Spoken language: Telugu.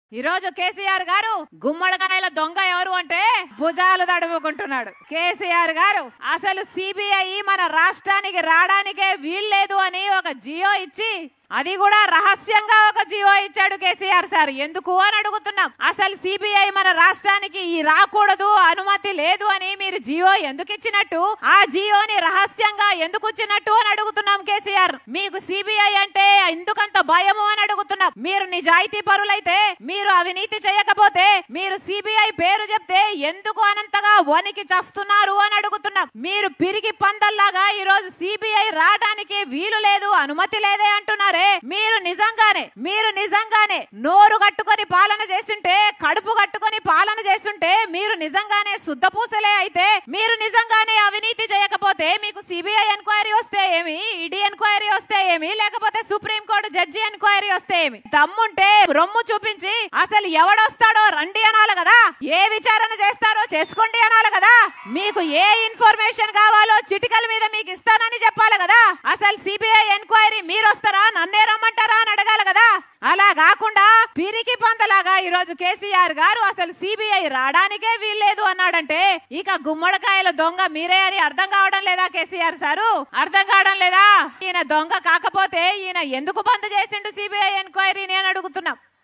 ఈ రోజు కేసీఆర్ గారు గుమ్మడికాయల దొంగ ఎవరు అంటే భుజాలు తడుముకుంటున్నాడు కేసీఆర్ గారు అసలు సిబిఐ మన రాష్ట్రానికి రావడానికే వీల్లేదు అని ఒక జియో ఇచ్చి అది కూడా రహస్యంగా ఒక జియో ఇచ్చాడు కేసీఆర్ సార్ ఎందుకు అని అడుగుతున్నాం అసలు సిబిఐ మన రాష్ట్రానికి ఈ రాకూడదు అనుమతి లేదు అని మీరు జియో ఎందుకు ఇచ్చినట్టు ఆ జియోని రహస్యంగా ఎందుకు ఇచ్చినట్టు అని అడుగుతున్నాం కేసీఆర్ మీకు సిబిఐ అంటే ఎందుకంత భయము అని అడుగుతున్నాం మీరు నిజాయితీ పరులైతే మీరు అవినీతి చేయకపోతే మీరు సిబిఐ పేరు చెప్తే ఎందుకు అనంతగా వణికి చస్తున్నారు అని అడుగుతున్నాం మీరు పిరిగి పందల్లాగా ఈ రోజు సిబిఐ రావడానికి వీలు లేదు అనుమతి లేదే అంటున్నారే మీరు నిజంగానే మీరు నిజంగానే నోరు కట్టుకొని పాలన చేస్తుంటే కడుపు కట్టుకొని పాలన చేస్తుంటే మీరు నిజంగానే శుద్ధపూసలే అయితే మీరు నిజంగానే అవినీతి చేయకపోతే మీకు సిబిఐ ఎంక్వైరీ వస్తే ఏమి ఈడీ ఎంక్వైరీ వస్తే ఏమి లేకపోతే సుప్రీం కోర్టు జడ్జి ఎంక్వైరీ వస్తే ఏమి దమ్ముంటే రొమ్ము చూపించి అసలు ఎవడొస్తాడో రండి అనాలి కదా ఏ విచారణ చేస్తారో చేసుకోండి అనాలి కదా మీకు ఏ ఇన్ఫర్మేషన్ కావాలో చిటికల మీద మీకు ఇస్తానని చెప్పాలి కదా అసలు సిబిఐ ఎంక్వైరీ మీరు వస్తారా నన్నే రమ్మంటారా అని అడగాలి కదా అలా కాకుండా పిరికి పంతలాగా ఈ రోజు కేసీఆర్ గారు అసలు సిబిఐ రావడానికే వీల్లేదు అన్నాడంటే ఇక గుమ్మడికాయల దొంగ మీరే అని అర్థం కావడం లేదా కేసీఆర్ సారు అర్థం కావడం లేదా ఈయన దొంగ కాకపోతే ఈయన ఎందుకు బంద్ చేసిండు సిబిఐ ఎంక్వైరీని అని అడుగుతున్నాం